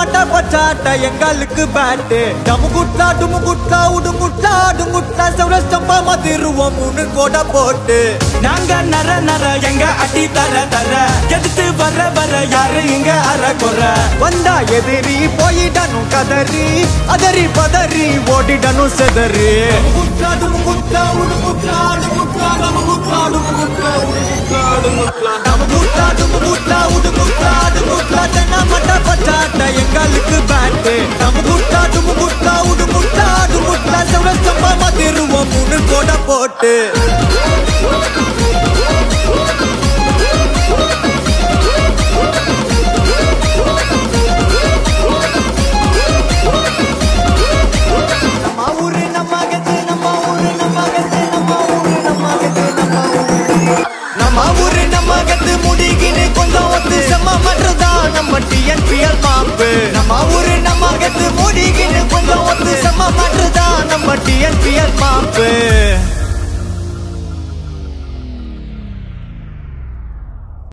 மட்ட பச்சாட்ட எங்களுக்கு பேட்டு டமு குட்லா டுமு குட்லா உடு குட்லா டு குட்லா சௌரஸ்தம்பா மதிருவோம் மூணு கோட போட்டு நாங்க நர நர எங்க அடி தர தர எதிர்த்து வர வர யாரு இங்க அற குற வந்தா எதிரி போயிடணும் கதறி அதறி பதறி ஓடிடணும் செதறி குட்லா டுமு குட்லா உடு குட்லா டு குட்லா டமு குட்லா டுமு குட்லா உடு குட்லா டு குட்லா டமு குட்லா டுமு குட்லா உடு குட்லா டு குட்லா தென்ன மட்ட பச்சாட்ட எங்க